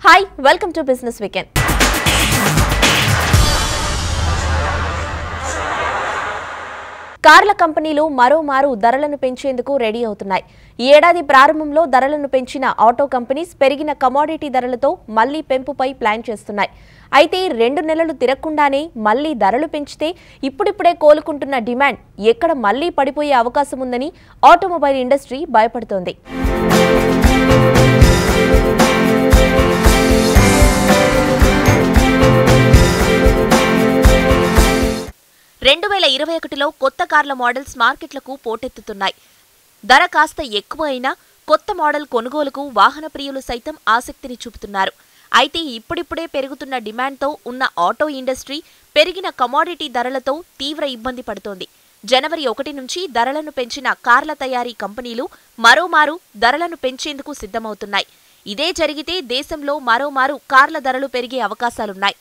hi welcome to business weekend కార్ల కంపెనీలు మరోమారు ధరలను పెంచేందుకు రెడీ అవుతున్నాయి ఈ ఏడాది ప్రారంభంలో ధరలను పెంచిన ఆటో కంపెనీస్ పెరిగిన కమోడిటీ ధరలతో మళ్లీ పెంపుపై ప్లాన్ చేస్తున్నాయి అయితే రెండు నెలలు తిరగకుండానే మళ్లీ ధరలు పెంచితే ఇప్పుడిప్పుడే కోలుకుంటున్న డిమాండ్ ఎక్కడ మళ్లీ పడిపోయే అవకాశం ఉందని ఆటోమొబైల్ ఇండస్ట్రీ భయపడుతోంది రెండు వేల ఇరవై ఒకటిలో కొత్త కార్ల మోడల్స్ మార్కెట్లకు పోటెత్తుతున్నాయి ధర కాస్త ఎక్కువ అయినా కొత్త మోడల్ కొనుగోలుకు వాహన ప్రియులు సైతం ఆసక్తిని చూపుతున్నారు అయితే ఇప్పుడిప్పుడే పెరుగుతున్న డిమాండ్తో ఉన్న ఆటో ఇండస్ట్రీ పెరిగిన కమోడిటీ ధరలతో తీవ్ర ఇబ్బంది పడుతోంది జనవరి ఒకటి నుంచి ధరలను పెంచిన కార్ల తయారీ కంపెనీలు మరోమారు ధరలను పెంచేందుకు సిద్ధమవుతున్నాయి ఇదే జరిగితే దేశంలో మరోమారు కార్ల ధరలు పెరిగే అవకాశాలున్నాయి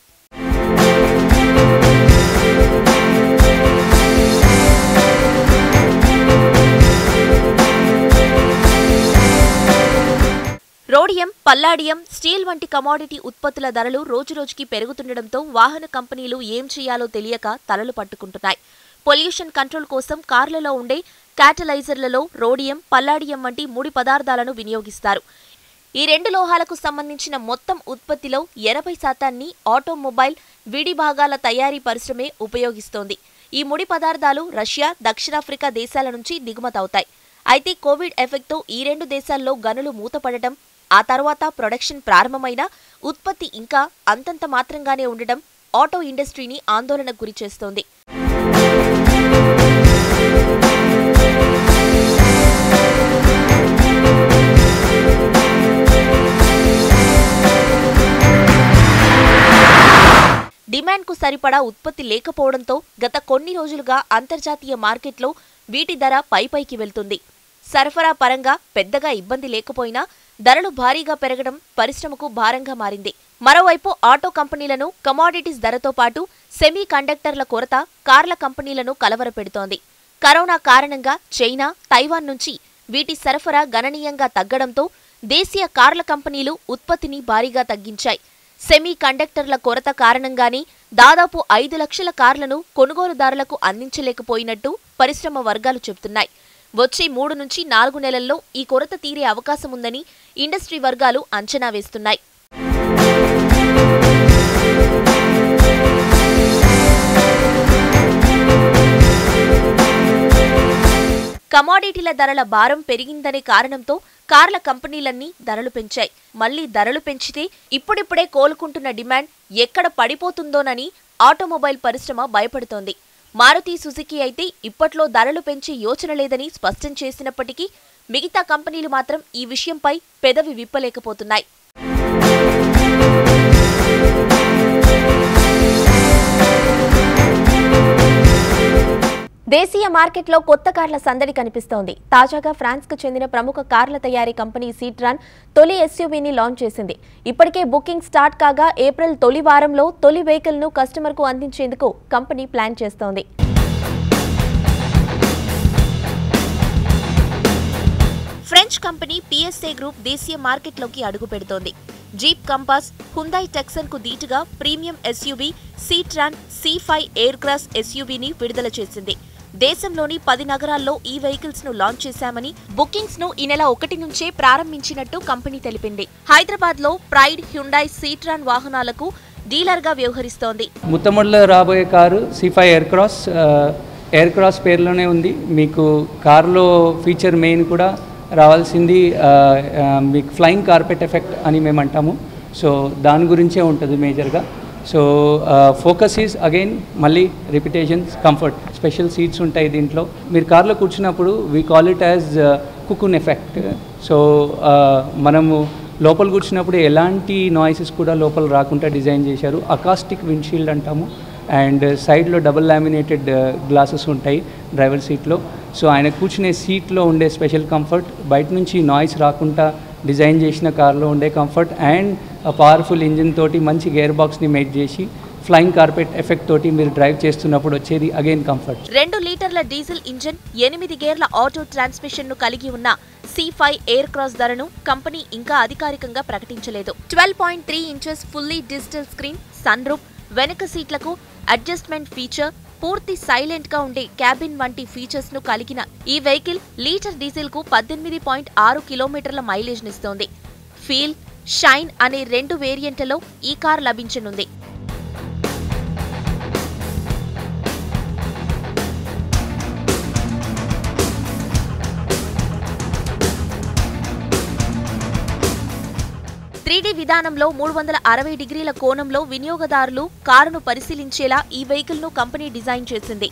రోడియం పల్లాడియం స్టీల్ వంటి కమోడిటీ ఉత్పత్తుల ధరలు రోజురోజుకి పెరుగుతుండటంతో వాహన కంపెనీలు ఏం చేయాలో తెలియక తలలు పట్టుకుంటున్నాయి పొల్యూషన్ కంట్రోల్ కోసం కార్లలో ఉండే క్యాటలైజర్లలో రోడియం పల్లాడియం వంటి ముడి పదార్థాలను వినియోగిస్తారు ఈ రెండు లోహాలకు సంబంధించిన మొత్తం ఉత్పత్తిలో ఎనభై శాతాన్ని ఆటోమొబైల్ విడి భాగాల తయారీ పరిశ్రమే ఉపయోగిస్తోంది ఈ ముడి పదార్థాలు రష్యా దక్షిణాఫ్రికా దేశాల నుంచి దిగుమతవుతాయి అయితే కోవిడ్ ఎఫెక్ట్తో ఈ రెండు దేశాల్లో గనులు మూతపడటం ఆ తర్వాత ప్రొడక్షన్ ప్రారంభమైన ఉత్పత్తి ఇంకా అంతంత మాత్రంగానే ఉండటం ఆటో ఇండస్ట్రీని ఆందోళనకు గురిచేస్తోంది డిమాండ్కు సరిపడా ఉత్పత్తి లేకపోవడంతో గత కొన్ని రోజులుగా అంతర్జాతీయ మార్కెట్లో వీటి ధర పైపైకి వెళ్తుంది సరఫరా పరంగా పెద్దగా ఇబ్బంది లేకపోయినా ధరలు భారీగా పెరగడం పరిశ్రమకు భారంగా మారింది మరోవైపు ఆటో కంపెనీలను కమోడిటీస్ ధరతో పాటు సెమీ కండక్టర్ల కొరత కార్ల కంపెనీలను కలవరపెడుతోంది కరోనా కారణంగా చైనా తైవాన్ నుంచి వీటి సరఫరా గణనీయంగా తగ్గడంతో దేశీయ కార్ల కంపెనీలు ఉత్పత్తిని భారీగా తగ్గించాయి సెమీ కండక్టర్ల కొరత కారణంగానే దాదాపు ఐదు లక్షల కార్లను కొనుగోలుదారులకు అందించలేకపోయినట్టు పరిశ్రమ వర్గాలు చెబుతున్నాయి వచ్చే మూడు నుంచి నాలుగు నెలల్లో ఈ కొరత తీరే అవకాశం ఉందని ఇండస్ట్రీ వర్గాలు అంచనా వేస్తున్నాయి కమోడిటీల ధరల భారం పెరిగిందనే కారణంతో కార్ల కంపెనీలన్నీ ధరలు పెంచాయి మళ్లీ ధరలు పెంచితే ఇప్పుడిప్పుడే కోలుకుంటున్న డిమాండ్ ఎక్కడ పడిపోతుందోనని ఆటోమొబైల్ పరిశ్రమ భయపడుతోంది మారుతి సుజుకి అయితే ఇప్పట్లో ధరలు పెంచే యోచన లేదని స్పష్టం చేసినప్పటికీ మిగతా కంపెనీలు మాత్రం ఈ విషయంపై పెదవి విప్పలేకపోతున్నాయి దేశీయ మార్కెట్లో కొత్త కార్ల సందడి కనిపిస్తోంది తాజాగా ఫ్రాన్స్ కు చెందిన ప్రముఖ కార్ల తయారీ కంపెనీ సీట్రాన్ తొలి ఎస్యూవీని లాంచ్ చేసింది ఇప్పటికే బుకింగ్ స్టార్ట్ కాగా ఏప్రిల్ తొలి వారంలో తొలి వెహికల్ ను కస్టమర్ కు అందించేందుకు కంపెనీ ప్లాన్ చేస్తోంది ఫ్రెంచ్ కంపెనీ పిఎస్ఏ గ్రూప్ దేశీయ మార్కెట్లోకి అడుగు పెడుతోంది జీప్ కంపాస్ హుందాయ్ టెక్సన్ కు దీటుగా premium SUV Citroen C five Aircross ఎస్యూవీని విడుదల చేసింది దేశంలోని పది నగరాల్లో ఈ వెహికల్స్ ను లాంచ్ చేశామని బుకింగ్స్ ను ఈ నెల ఒకటి నుంచే ప్రారంభించినట్టు కంపెనీ తెలిపింది హైదరాబాద్ లో ప్రైడ్ హ్యుండాయ్ సీట్రాన్ వాహనాలకు డీలర్ గా వ్యవహరిస్తోంది మొట్టమొదటిలో రాబోయే car C five Aircross ఆ, ఎయిర్ క్రాస్ పేరులోనే ఉంది మీకు కార్లో ఫీచర్ మెయిన్ కూడా రావాల్సింది ఆ, ఆ, మీకు ఫ్లయింగ్ కార్పెట్ ఎఫెక్ట్ అని మేము అంటాము సో దాని గురించే ఉంటుంది మేజర్గా సో ఫోకస్ ఈజ్ అగైన్ మళ్ళీ రిపిటేషన్స్ కంఫర్ట్ స్పెషల్ సీట్స్ ఉంటాయి దీంట్లో మీరు కార్లో కూర్చున్నప్పుడు we call it as cocoon effect so మనము లోపల కూర్చున్నప్పుడు ఎలాంటి నాయిసెస్ కూడా లోపల రాకుండా డిజైన్ చేశారు అకాస్టిక్ విండ్షీల్డ్ అంటాము అండ్ సైడ్లో డబుల్ లామినేటెడ్ గ్లాసెస్ ఉంటాయి డ్రైవర్ సీట్లో సో ఆయన కూర్చునే సీట్లో ఉండే స్పెషల్ కంఫర్ట్ బయట నుంచి నాయిస్ రాకుండా డిజైన్ చేసిన కార్లో ఉండే కంఫర్ట్ అండ్ పవర్ఫుల్ ఇంజిన్ తోటి మంచి గేర్ బాక్స్ని మేక్ చేసి ఫ్లయింగ్ కార్పెట్ ఎఫెక్ట్ తోటి మీరు డ్రైవ్ చేస్తున్నప్పుడు వచ్చేది అగైన్ కంఫర్ట్ రెండు లీటర్ల డీజిల్ ఇంజిన్ ఎనిమిది గేర్ల ఆటో ట్రాన్స్మిషన్ ను కలిగి ఉన్న సి ఫైవ్ ఎయిర్ క్రాస్ ధరను కంపెనీ ఇంకా అధికారికంగా ప్రకటించలేదు twelve point three inches fully digital screen sunroof వెనక సీట్లకు అడ్జస్ట్మెంట్ ఫీచర్ పూర్తి సైలెంట్ గా ఉండే క్యాబిన్ వంటి ఫీచర్స్ ను కలిగిన ఈ వెహికల్ లీటర్ డీజిల్ కు పద్దెనిమిది పాయింట్ ఆరు కిలోమీటర్ల మైలేజ్ నిస్తోంది ఫీల్ షైన్ అనే రెండు వేరియంట్లలో ఈ కార్ లభించనుంది త్రీడీ విధానంలో మూడు వందల అరవై డిగ్రీల కోణంలో వినియోగదారులు కారును పరిశీలించేలా ఈ వెహికల్ ను కంపెనీ డిజైన్ చేసింది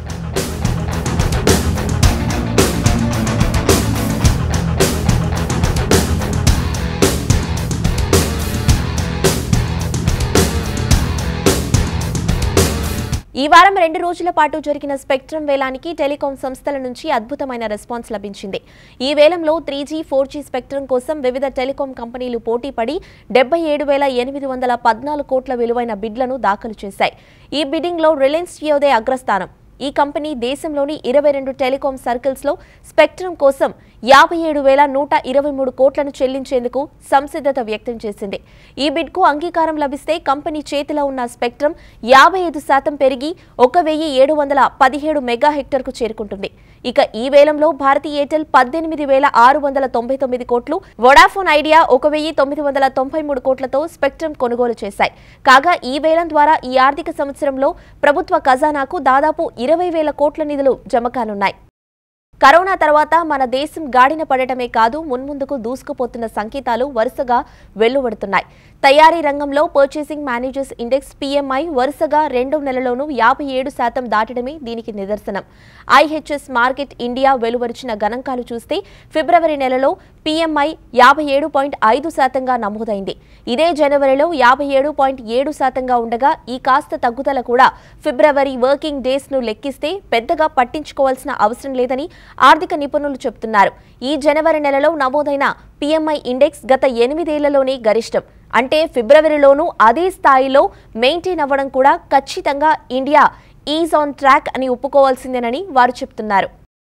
ఈ వారం రెండు రోజుల పాటు జరిగిన స్పెక్ట్రమ్ వేలానికి టెలికాం సంస్థల నుంచి అద్భుతమైన రెస్పాన్స్ లభించింది ఈ వేలంలో three G four G spectrum కోసం వివిధ టెలికాం కంపెనీలు పోటీపడి డెబ్బై ఏడు వేల ఎనిమిది వందల పద్నాలుగు కోట్ల విలువైన బిడ్లను దాఖలు చేశాయి ఈ బిడ్డింగ్లో రిలయన్స్ జియోదే అగ్రస్థానం ఈ కంపెనీ దేశంలోని ఇరవై రెండు టెలికాం సర్కిల్స్లో స్పెక్ట్రమ్ కోసం యాభై ఏడు వేల నూట ఇరవై మూడు కోట్లను చెల్లించేందుకు సంసిద్ధత వ్యక్తం చేసింది ఈ బిడ్కు అంగీకారం లభిస్తే కంపెనీ చేతిలో ఉన్న స్పెక్ట్రమ్ యాభై ఐదు శాతం పెరిగి ఒక వెయ్యి ఏడు వందల పదిహేడు మెగా హెక్టర్కు చేరుకుంటుంది ఇక ఈ వేలంలో భారతీ ఎయిర్టెల్ పద్దెనిమిది వేల ఆరు వందల తొంభై తొమ్మిది కోట్లు వొడాఫోన్ ఐడియా ఒక వెయ్యి తొమ్మిది వందల తొంభై మూడు కోట్లతో స్పెక్ట్రమ్ కొనుగోలు చేశాయి కాగా ఈ వేలం ద్వారా ఈ ఆర్థిక సంవత్సరంలో ప్రభుత్వ ఖజానాకు దాదాపు ఇరవై వేల కోట్ల నిధులు జమ కానున్నాయి కరోనా తర్వాత మన దేశం గాడిన పడటమే కాదు మున్ముందుకు దూసుకుపోతున్న సంకేతాలు వరుసగా వెల్లువడుతున్నాయి తయారీ రంగంలో పర్చేసింగ్ మేనేజర్స్ ఇండెక్స్ పీఎంఐ వరుసగా రెండో నెలలోనూ యాభై ఏడు శాతం దాటడమే దీనికి నిదర్శనం ఐహెచ్ఎస్ మార్కెట్ ఇండియా వెలువరిచిన గణాంకాలు చూస్తే ఫిబ్రవరి నెలలో పీఎంఐ యాభై ఏడు పాయింట్ ఐదు శాతంగా నమోదైంది ఇదే జనవరిలో యాభై ఏడు పాయింట్ ఏడు శాతంగా ఉండగా ఈ కాస్త తగ్గుదల కూడా ఫిబ్రవరి వర్కింగ్ డేస్ ను లెక్కిస్తే పెద్దగా పట్టించుకోవాల్సిన అవసరం లేదని ఆర్థిక నిపుణులు చెబుతున్నారు ఈ జనవరి నెలలో నమోదైన పీఎంఐ ఇండెక్స్ గత ఎనిమిదేళ్లలోనే గరిష్టం అంటే ఫిబ్రవరిలోనూ అదే స్థాయిలో మెయింటైన్ అవ్వడం కూడా ఖచ్చితంగా ఇండియా ఈజ్ ఆన్ ట్రాక్ అని ఒప్పుకోవాల్సిందేనని వారు చెప్తున్నారు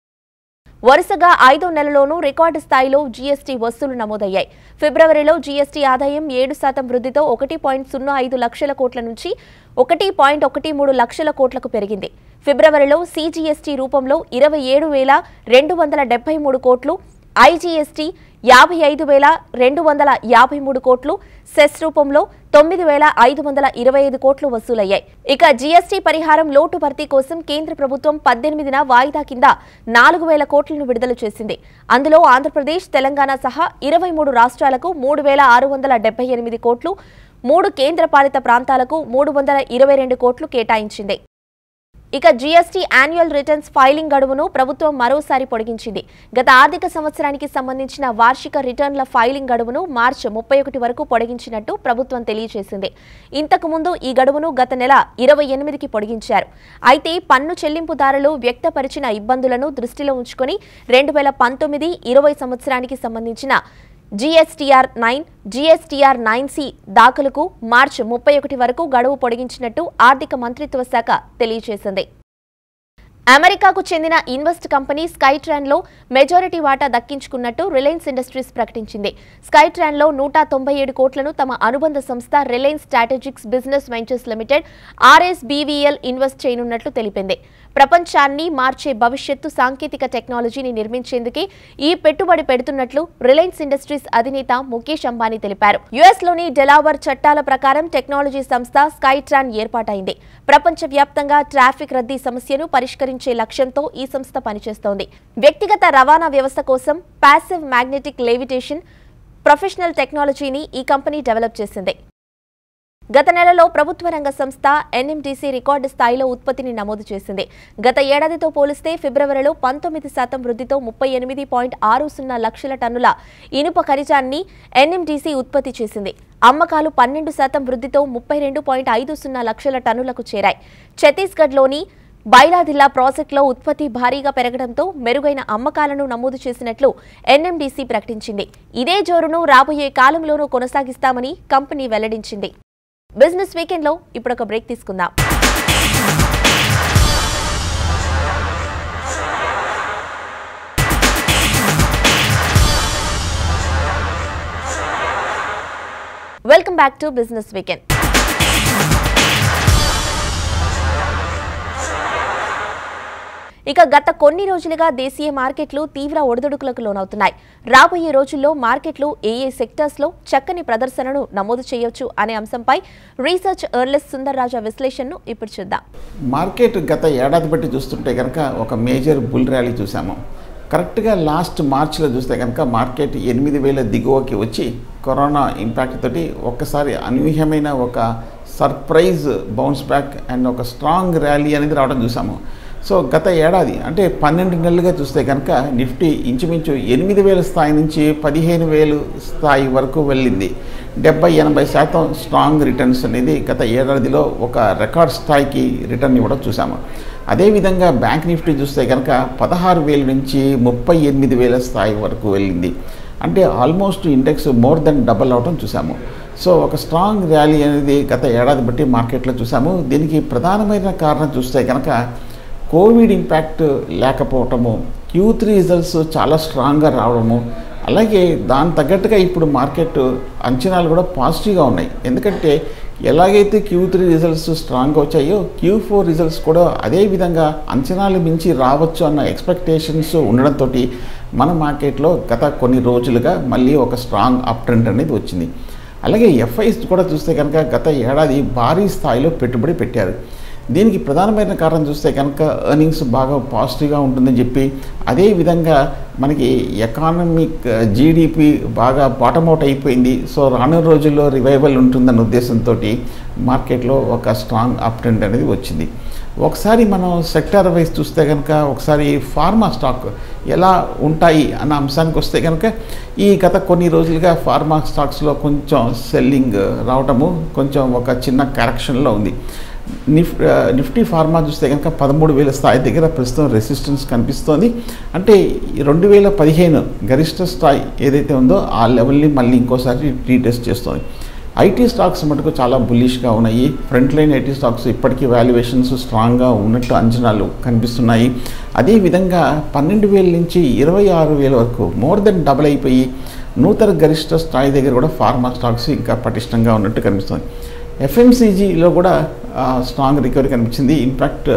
వరుసగా ఐదో నెలలోనూ రికార్డు స్థాయిలో జీఎస్టీ వసూలు నమోదయ్యాయి ఫిబ్రవరిలో జీఎస్టీ ఆదాయం ఏడు శాతం వృద్ధితో ఒకటి పాయింట్ సున్నా ఐదు లక్షల కోట్ల నుంచి ఒకటి పాయింట్ ఒకటి మూడు లక్షల కోట్లకు పెరిగింది ఫిబ్రవరిలో సీజీఎస్టీ రూపంలో ఇరవై ఏడు వేల రెండు వందల డెబ్బై మూడు కోట్లు ఐజీఎస్టీ యాభై ఐదు వేల రెండు వందల యాభై మూడు కోట్లు సెస్ రూపంలో తొమ్మిది వేల ఐదు వందల ఇరవై ఐదు కోట్లు వసూలయ్యాయి ఇక జీఎస్టీ పరిహారం లోటు భర్తీ కోసం కేంద్ర ప్రభుత్వం పద్దెనిమిదిన వాయిదా కింద నాలుగు వేల కోట్లను విడుదల చేసింది అందులో ఆంధ్రప్రదేశ్ తెలంగాణ సహా ఇరవై మూడు రాష్ట్రాలకు మూడు వేల ఆరు వందల డెబ్బై ఎనిమిది కోట్లు మూడు కేంద్రపాలిత ప్రాంతాలకు మూడు వందల ఇరవై రెండు కోట్లు కేటాయించింది ఇక జీఎస్టీ యాన్యువల్ రిటర్న్స్ ఫైలింగ్ గడువును ప్రభుత్వం మరోసారి పొడిగించింది గత ఆర్థిక సంవత్సరానికి సంబంధించిన వార్షిక రిటర్న్ల ఫైలింగ్ గడువును మార్చి ముప్పై ఒకటి వరకు పొడిగించినట్టు ప్రభుత్వం తెలియజేసింది ఇంతకు ముందు ఈ గడువును గత నెల ఇరవై ఎనిమిదికి పొడిగించారు అయితే పన్ను చెల్లింపుదారులు వ్యక్తపరిచిన ఇబ్బందులను దృష్టిలో ఉంచుకొని రెండు వేల పంతొమ్మిది ఇరవై సంవత్సరానికి సంబంధించిన GSTR nine GSTR nine C దాఖలుకు మార్చి ముప్పై ఒకటి వరకు గడువు పొడిగించినట్టు ఆర్థిక మంత్రిత్వ శాఖ తెలియజేసింది అమెరికాకు చెందిన ఇన్వెస్ట్ కంపెనీ స్కైట్రాన్లో మెజారిటీ వాటా దక్కించుకున్నట్టు రిలయన్స్ ఇండస్ట్రీస్ ప్రకటించింది స్కైట్రాన్లో నూట తొంభై ఏడు కోట్లను తమ అనుబంధ సంస్థ Reliance Strategics Business Ventures Limited RSBVL invest చేయనున్నట్లు తెలిపింది ప్రపంచాన్ని మార్చే భవిష్యత్తు సాంకేతిక టెక్నాలజీని నిర్మించేందుకే ఈ పెట్టుబడి పెడుతున్నట్లు రిలయన్స్ ఇండస్ట్రీస్ అధినేత ముఖేష్ అంబానీ తెలిపారు యుఎస్ లోని డెలావర్ చట్టాల ప్రకారం టెక్నాలజీ సంస్థ స్కైట్రాన్ ఏర్పాటైంది ప్రపంచవ్యాప్తంగా ట్రాఫిక్ రద్దీ సమస్యను పరిష్కరించే లక్ష్యంతో ఈ సంస్థ పనిచేస్తోంది వ్యక్తిగత రవాణా వ్యవస్థ కోసం ప్యాసివ్ మ్యాగ్నెటిక్ లేవిటేషన్ ప్రొఫెషనల్ టెక్నాలజీని ఈ కంపెనీ డెవలప్ చేసింది గత నెలలో ప్రభుత్వ రంగ సంస్థ ఎన్ఎండిసి రికార్డు స్థాయిలో ఉత్పత్తిని నమోదు చేసింది గత ఏడాదితో పోలిస్తే ఫిబ్రవరిలో పంతొమ్మిది శాతం వృద్ధితో ముప్పై ఎనిమిది పాయింట్ ఆరు సున్నా లక్షల టన్నుల ఇనుప ఖనిజాన్ని ఎన్ఎండిసి ఉత్పత్తి చేసింది అమ్మకాలు పన్నెండు శాతం వృద్ధితో ముప్పై రెండు పాయింట్ ఐదు సున్నా లక్షల టన్నులకు చేరాయి ఛత్తీస్గఢ్లోని బైలాదిల్లా ప్రాజెక్టులో ఉత్పత్తి భారీగా పెరగడంతో మెరుగైన అమ్మకాలను నమోదు చేసినట్లు ఎన్ఎండిసి ప్రకటించింది ఇదే జోరును రాబోయే కాలంలోనూ కొనసాగిస్తామని కంపెనీ వెల్లడించింది బిజినెస్ వీకెండ్లో ఇప్పుడు ఒక బ్రేక్ తీసుకుందాం welcome back to business weekend ఇక గత కొన్ని రోజులుగా దేశీయ మార్కెట్లు తీవ్ర ఒడిదుడుకులకు లోనవుతున్నాయి రాబోయే రోజుల్లో మార్కెట్లు ఏ ఏ సెక్టర్స్లో చక్కని ప్రదర్శనను నమోదు చేయొచ్చు అనే అంశంపై రీసెర్చ్ ఎర్లెస్ సుందర్రాజా విశ్లేషణను ఇప్పుడు చూద్దాం మార్కెట్ గత ఏడాది బట్టి చూస్తుంటే కనుక ఒక మేజర్ బుల్ ర్యాలీ చూసాము కరెక్ట్గా లాస్ట్ మార్చ్లో చూస్తే కనుక మార్కెట్ ఎనిమిది వేల దిగువకి వచ్చి కరోనా ఇంపాక్ట్ తోటి ఒక్కసారి అనూహ్యమైన ఒక సర్ప్రైజ్ బౌన్స్ బ్యాక్ అండ్ ఒక స్ట్రాంగ్ ర్యాలీ అనేది రావడం చూసాము సో గత ఏడాది అంటే పన్నెండు నెలలుగా చూస్తే కనుక నిఫ్టీ ఇంచుమించు ఎనిమిది వేల స్థాయి నుంచి పదిహేను వేలు స్థాయి వరకు వెళ్ళింది డెబ్బై ఎనభై శాతం స్ట్రాంగ్ రిటర్న్స్ అనేది గత ఏడాదిలో ఒక రికార్డ్ స్థాయికి రిటర్న్ ఇవ్వడం చూసాము అదేవిధంగా బ్యాంక్ నిఫ్టీ చూస్తే కనుక పదహారు వేల నుంచి ముప్పై ఎనిమిది వేల స్థాయి వరకు వెళ్ళింది అంటే almost index more than double అవటం చూసాము సో ఒక స్ట్రాంగ్ ర్యాలీ అనేది గత ఏడాది బట్టి మార్కెట్లో చూసాము దీనికి ప్రధానమైన కారణం చూస్తే కనుక కోవిడ్ ఇంపాక్ట్ లేకపోవటము క్యూ త్రీ రిజల్ట్స్ చాలా స్ట్రాంగ్గా రావడము అలాగే దాని తగ్గట్టుగా ఇప్పుడు మార్కెట్ అంచనాలు కూడా పాజిటివ్గా ఉన్నాయి ఎందుకంటే ఎలాగైతే క్యూ త్రీ రిజల్ట్స్ స్ట్రాంగ్గా వచ్చాయో క్యూ ఫోర్ రిజల్ట్స్ కూడా అదే విధంగా అంచనాలు మించి రావచ్చు అన్న ఎక్స్పెక్టేషన్స్ ఉండడంతో మన మార్కెట్లో గత కొన్ని రోజులుగా మళ్ళీ ఒక స్ట్రాంగ్ అప్ ట్రెండ్ అనేది వచ్చింది అలాగే ఎఫ్ఐస్ కూడా చూస్తే కనుక గత ఏడాది భారీ స్థాయిలో పెట్టుబడి పెట్టారు దీనికి ప్రధానమైన కారణం చూస్తే కనుక ఎర్నింగ్స్ బాగా పాజిటివ్గా ఉంటుందని చెప్పి అదేవిధంగా మనకి ఎకానమిక్ జీడిపి బాగా బాటమ్ అవుట్ అయిపోయింది సో రానున్న రోజుల్లో రివైవల్ ఉంటుందన్న ఉద్దేశంతో మార్కెట్లో ఒక స్ట్రాంగ్ అప్ ట్రెండ్ అనేది వచ్చింది ఒకసారి మనం సెక్టర్ వైజ్ చూస్తే కనుక ఒకసారి ఫార్మా స్టాక్ ఎలా ఉంటాయి అన్న అంశానికి వస్తే కనుక ఈ గత కొన్ని రోజులుగా ఫార్మా స్టాక్స్లో కొంచెం సెల్లింగ్ రావటము కొంచెం ఒక చిన్న కరెక్షన్లో ఉంది నిఫ్ నిఫ్టీ ఫార్మా చూస్తే కనుక పదమూడు వేల స్థాయి దగ్గర ప్రస్తుతం రెసిస్టెన్స్ కనిపిస్తోంది అంటే రెండు వేల పదిహేను గరిష్ట స్థాయి ఏదైతే ఉందో ఆ లెవెల్ని మళ్ళీ ఇంకోసారి రీటెస్ట్ చేస్తుంది ఐటీ స్టాక్స్ మటుకు చాలా బుల్లిష్గా ఉన్నాయి ఫ్రంట్ లైన్ ఐటీ స్టాక్స్ ఇప్పటికీ వాల్యుయేషన్స్ స్ట్రాంగ్గా ఉన్నట్టు అంచనాలు కనిపిస్తున్నాయి అదేవిధంగా పన్నెండు వేల నుంచి ఇరవై ఆరు వేల వరకు మోర్ దెన్ డబుల్ అయిపోయి నూతన గరిష్ట స్థాయి దగ్గర కూడా ఫార్మా స్టాక్స్ ఇంకా పటిష్టంగా ఉన్నట్టు కనిపిస్తుంది ఎఫ్ఎంసీజీలో కూడా స్ట్రాంగ్ రికవరీ కనిపించింది ఇన్ఫ్యాక్ట్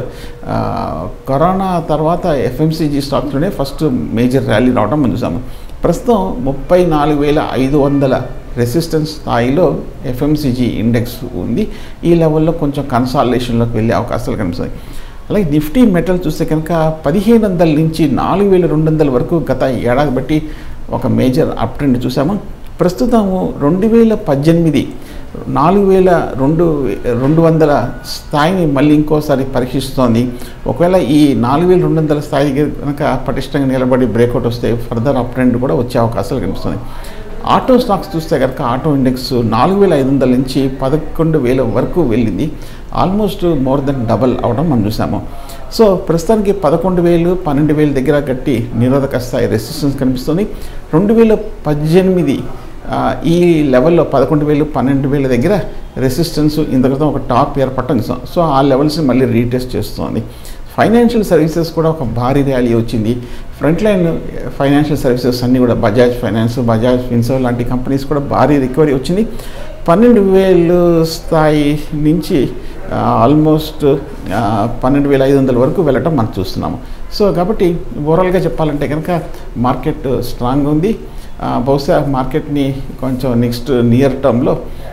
కరోనా తర్వాత ఎఫ్ఎంసీజీ స్టాక్స్లోనే ఫస్ట్ మేజర్ ర్యాలీ రావడం మనం చూసాము ప్రస్తుతం ముప్పై నాలుగు వేల ఐదు వందల రెసిస్టెన్స్ స్థాయిలో ఎఫ్ఎంసీజీ ఇండెక్స్ ఉంది ఈ లెవెల్లో కొంచెం కన్సాలేషన్లోకి వెళ్ళే అవకాశాలు కనిపిస్తాయి అలాగే నిఫ్టీ మెటల్ చూస్తే కనుక పదిహేను వందల నుంచి నాలుగు వేల రెండు వందల వరకు గత ఏడాది బట్టి ఒక మేజర్ అప్ ట్రెండ్ చూసాము ప్రస్తుతము రెండు వేల పద్దెనిమిది నాలుగు వేల రెండు రెండు వందల స్థాయిని మళ్ళీ ఇంకోసారి పరీక్షిస్తోంది ఒకవేళ ఈ నాలుగు వేల రెండు వందల స్థాయి కనుక పటిష్టంగా నిలబడి బ్రేక్అవుట్ వస్తే ఫర్దర్ అప్ ట్రెండ్ కూడా వచ్చే అవకాశాలు కనిపిస్తుంది ఆటో స్టాక్స్ చూస్తే కనుక ఆటో ఇండెక్స్ నాలుగు వేల ఐదు వందల నుంచి పదకొండు వేల వరకు వెళ్ళింది ఆల్మోస్ట్ మోర్ దెన్ డబల్ అవడం మనం చూసాము సో ప్రస్తుతానికి పదకొండు వేలు పన్నెండు వేల దగ్గర గట్టి నిరోధక స్థాయి రెసిస్టెన్స్ కనిపిస్తుంది రెండు వేల పద్దెనిమిది ఈ లెవెల్లో పదకొండు వేలు పన్నెండు వేల దగ్గర రెసిస్టెన్స్ ఇంతక్రితం ఒక టాప్ ఏర్పడటం చూసాం సో ఆ లెవెల్స్ని మళ్ళీ రీటెస్ట్ చేస్తుంది ఫైనాన్షియల్ సర్వీసెస్ కూడా ఒక భారీ ర్యాలీ వచ్చింది ఫ్రంట్ లైన్ ఫైనాన్షియల్ సర్వీసెస్ అన్నీ కూడా బజాజ్ ఫైనాన్స్ బజాజ్ ఫిన్సర్ లాంటి కంపెనీస్ కూడా భారీ రికవరీ వచ్చింది పన్నెండు వేలు స్థాయి నుంచి ఆల్మోస్ట్ పన్నెండు వేల ఐదు వందల వరకు వెళ్ళటం మనం చూస్తున్నాము సో కాబట్టి ఓవరాల్గా చెప్పాలంటే కనుక మార్కెట్ స్ట్రాంగ్ ఉంది బహుశా మార్కెట్ని కొంచెం నెక్స్ట్ నియర్ టర్మ్లో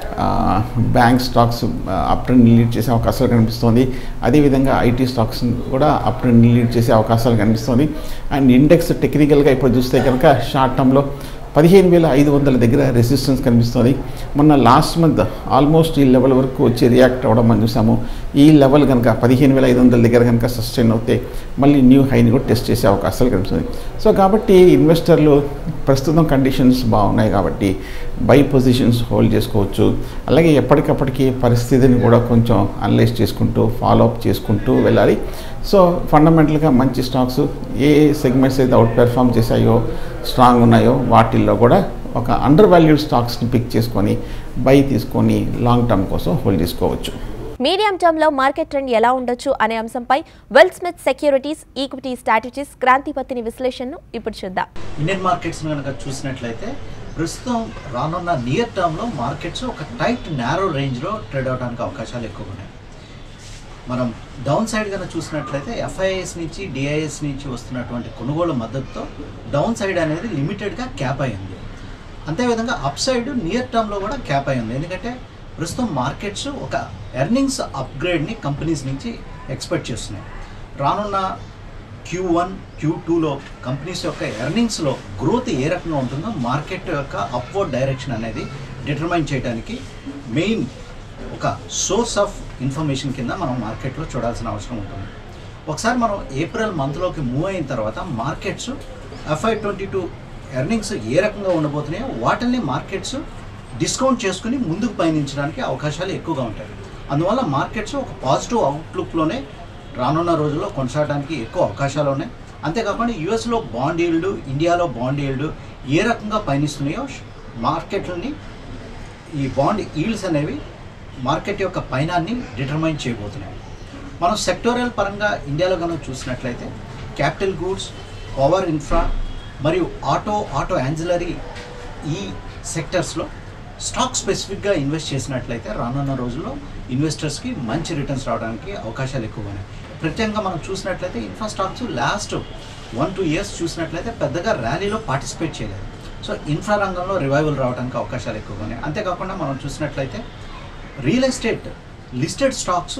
bank stocks up trend lead చేసే అవకాశాలు కనిపిస్తుంది అదేవిధంగా ఐటీ స్టాక్స్ కూడా అప్ ట్రెండ్ లీడ్ చేసే అవకాశాలు కనిపిస్తుంది అండ్ ఇండెక్స్ టెక్నికల్గా ఇప్పుడు చూస్తే కనుక షార్ట్ టర్మ్లో పదిహేను వేల ఐదు వందల దగ్గర రెసిస్టెన్స్ కనిపిస్తుంది మొన్న లాస్ట్ మంత్ ఆల్మోస్ట్ ఈ లెవెల్ వరకు వచ్చి రియాక్ట్ అవ్వడం మనం చూసాము ఈ లెవెల్ కనుక పదిహేను వేల ఐదు వందల దగ్గర కనుక సస్టైన్ అవుతే మళ్ళీ న్యూ హైని కూడా టెస్ట్ చేసే అవకాశాలు కనిపిస్తుంది సో కాబట్టి ఇన్వెస్టర్లు ప్రస్తుతం కండిషన్స్ బాగున్నాయి కాబట్టి బై పొజిషన్స్ హోల్డ్ చేసుకోవచ్చు అలాగే ఎప్పటికప్పటికి పరిస్థితిని కూడా కొంచెం అనలైజ్ చేసుకుంటూ ఫాలో అప్ చేసుకుంటూ వెళ్ళాలి సో ఫండమెంటల్గా మంచి స్టాక్స్ ఏ సెగ్మెంట్స్ అయితే అవుట్ పెర్ఫామ్ చేశాయో స్ట్రాంగ్ ఉన్నాయో వాటిల్లో కూడా ఒక అండర్ వాల్యూడ్ స్టాక్స్ని పిక్ చేసుకొని బై తీసుకొని లాంగ్ టర్మ్ కోసం హోల్డ్ చేసుకోవచ్చు మీడియం టర్మ్లో మార్కెట్ ట్రెండ్ ఎలా ఉండొచ్చు అనే అంశంపై Well Smith Securities equity strategies క్రాంతిపత్తిని విశ్లేషణను ఇప్పుడు చూద్దాం ఇండియన్ మార్కెట్స్ కనుక చూసినట్లయితే ప్రస్తుతం రానున్న నియర్ టర్మ్లో మార్కెట్స్ ఒక టైట్ నేరో రేంజ్లో ట్రేడ్ అవడానికి అవకాశాలు ఎక్కువ ఉన్నాయి మనం డౌన్ సైడ్ కనుక చూసినట్లయితే ఎఫ్ఐఎస్ నుంచి డిఐఎస్ నుంచి వస్తున్నటువంటి కొనుగోలు మద్దతుతో డౌన్ సైడ్ అనేది లిమిటెడ్గా క్యాప్ అయింది అంతేవిధంగా అప్ సైడ్ నియర్ టర్మ్లో కూడా క్యాప్ అయింది ఎందుకంటే ప్రస్తుతం మార్కెట్స్ ఒక ఎర్నింగ్స్ అప్గ్రేడ్ని కంపెనీస్ నుంచి ఎక్స్పెక్ట్ చేస్తున్నాయి రానున్న క్యూ వన్ క్యూ టూలో కంపెనీస్ యొక్క ఎర్నింగ్స్లో గ్రోత్ ఏ రకంగా ఉంటుందో మార్కెట్ యొక్క అప్వర్డ్ డైరెక్షన్ అనేది డిటర్మైన్ చేయడానికి మెయిన్ ఒక సోర్స్ ఆఫ్ ఇన్ఫర్మేషన్ కింద మనం మార్కెట్లో చూడాల్సిన అవసరం ఉంటుంది ఒకసారి మనం ఏప్రిల్ మంత్లోకి మూవ్ అయిన తర్వాత markets FY twenty two earnings ఏ రకంగా ఉండబోతున్నాయో వాటిని మార్కెట్స్ డిస్కౌంట్ చేసుకుని ముందుకు పయనించడానికి అవకాశాలు ఎక్కువగా ఉంటాయి అందువల్ల మార్కెట్స్ ఒక పాజిటివ్ అవుట్లుక్లోనే రానున్న రోజుల్లో కొనసాగడానికి ఎక్కువ అవకాశాలు ఉన్నాయి అంతేకాకుండా యుఎస్లో బాండ్ ఈల్డ్ ఇండియాలో బాండ్ ఈల్డ్ ఏ రకంగా పయనిస్తున్నాయో మార్కెట్లని ఈ బాండ్ ఈల్డ్స్ అనేవి మార్కెట్ యొక్క పైనాన్ని డిటర్మైన్ చేయబోతున్నాయి మనం సెక్టోరియల్ పరంగా ఇండియాలో కనుక చూసినట్లయితే క్యాపిటల్ గూడ్స్ పవర్ ఇన్ఫ్రా మరియు ఆటో ఆటో యాన్జిలరీ ఈ సెక్టర్స్లో స్టాక్ స్పెసిఫిక్గా ఇన్వెస్ట్ చేసినట్లయితే రానున్న రోజుల్లో ఇన్వెస్టర్స్కి మంచి రిటర్న్స్ రావడానికి అవకాశాలు ఎక్కువ ఉన్నాయి ప్రత్యేకంగా మనం చూసినట్లయితే infra stocks last one two years చూసినట్లయితే పెద్దగా ర్యాలీలో పార్టిసిపేట్ చేయలేదు సో ఇన్ఫ్రా రంగంలో రివైవల్ రావడానికి అవకాశాలు ఎక్కువగా ఉన్నాయి అంతేకాకుండా మనం చూసినట్లయితే రియల్ ఎస్టేట్ లిస్టెడ్ స్టాక్స్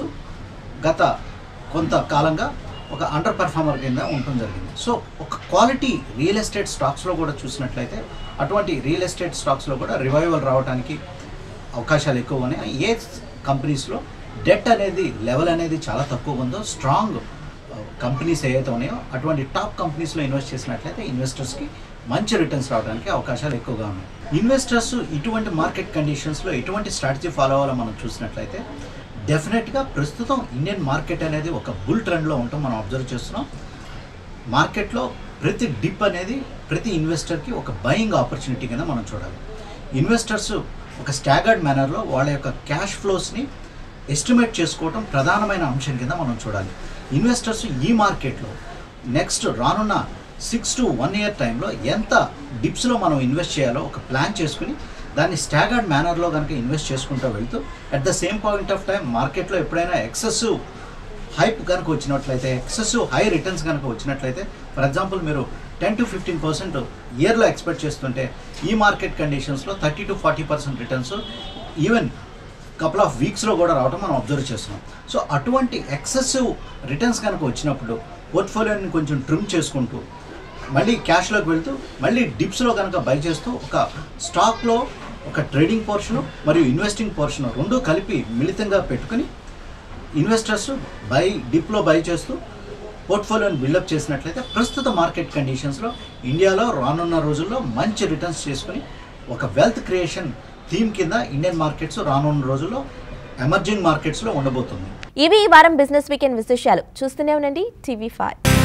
గత కొంతకాలంగా ఒక అండర్ పెర్ఫార్మర్ కింద ఉండటం జరిగింది సో ఒక క్వాలిటీ రియల్ ఎస్టేట్ స్టాక్స్లో కూడా చూసినట్లయితే అటువంటి రియల్ ఎస్టేట్ స్టాక్స్లో కూడా రివైవల్ రావడానికి అవకాశాలు ఎక్కువ ఉన్నాయి ఏ కంపెనీస్లో డెట్ అనేది లెవెల్ అనేది చాలా తక్కువ ఉందో స్ట్రాంగ్ కంపెనీస్ ఏవైతే ఉన్నాయో అటువంటి టాప్ కంపెనీస్లో ఇన్వెస్ట్ చేసినట్లయితే ఇన్వెస్టర్స్కి మంచి రిటర్న్స్ రావడానికి అవకాశాలు ఎక్కువగా ఉన్నాయి ఇన్వెస్టర్స్ ఇటువంటి మార్కెట్ కండిషన్స్లో ఎటువంటి స్ట్రాటజీ ఫాలో అవ్వాలో మనం చూసినట్లయితే డెఫినెట్గా ప్రస్తుతం ఇండియన్ మార్కెట్ అనేది ఒక బుల్ ట్రెండ్లో ఉంటాం మనం అబ్జర్వ్ చేస్తున్నాం మార్కెట్లో ప్రతి డిప్ అనేది ప్రతి ఇన్వెస్టర్కి ఒక బయింగ్ ఆపర్చునిటీ కింద మనం చూడాలి ఇన్వెస్టర్స్ ఒక స్టాగర్డ్ మేనర్లో వాళ్ళ యొక్క క్యాష్ ఫ్లోస్ని ఎస్టిమేట్ చేసుకోవడం ప్రధానమైన అంశం కింద మనం చూడాలి ఇన్వెస్టర్స్ ఈ మార్కెట్లో నెక్స్ట్ రానున్న సిక్స్ టు వన్ ఇయర్ టైంలో ఎంత డిప్స్లో మనం ఇన్వెస్ట్ చేయాలో ఒక ప్లాన్ చేసుకుని దాన్ని స్టాగర్డ్ మేనర్లో కనుక ఇన్వెస్ట్ చేసుకుంటూ వెళ్తూ at the same point of time మార్కెట్లో ఎప్పుడైనా ఎక్సెసివ్ హైప్ కనుక వచ్చినట్లయితే ఎక్సెసివ్ హై రిటర్న్స్ కనుక వచ్చినట్లయితే ఫర్ ఎగ్జాంపుల్ మీరు టెన్ టు ఫిఫ్టీన్ పర్సెంట్ ఇయర్లో ఎక్స్పెక్ట్ చేస్తుంటే ఈ మార్కెట్ కండిషన్స్లో thirty to forty percent returns even couple of వీక్స్లో కూడా రావడం మనం అబ్జర్వ్ చేస్తున్నాం సో అటువంటి ఎక్సెసివ్ రిటర్న్స్ కనుక వచ్చినప్పుడు పోర్ట్ఫోలియోని కొంచెం ట్రిమ్ చేసుకుంటూ మళ్ళీ క్యాష్లోకి వెళ్తూ మళ్ళీ డిప్స్లో కనుక బై చేస్తూ ఒక స్టాక్లో ఒక ట్రేడింగ్ పోర్షను మరియు ఇన్వెస్టింగ్ పోర్షను రెండు కలిపి మిళితంగా పెట్టుకుని ఇన్వెస్టర్స్ బై డిప్లో బై చేస్తూ పోర్ట్ఫోలియోని బిల్డప్ చేసినట్లయితే ప్రస్తుత మార్కెట్ కండిషన్స్లో ఇండియాలో రానున్న రోజుల్లో మంచి రిటర్న్స్ చేసుకుని ఒక వెల్త్ క్రియేషన్ థీమ్ కింద ఇండియన్ మార్కెట్స్ రానున్న రోజుల్లో ఎమర్జింగ్ మార్కెట్స్లో ఉండబోతుంది ఇవి ఈ వారం బిజినెస్ వీకెండ్ విశేషాలు చూస్తూనే ఉండండి టీవీ ఫైవ్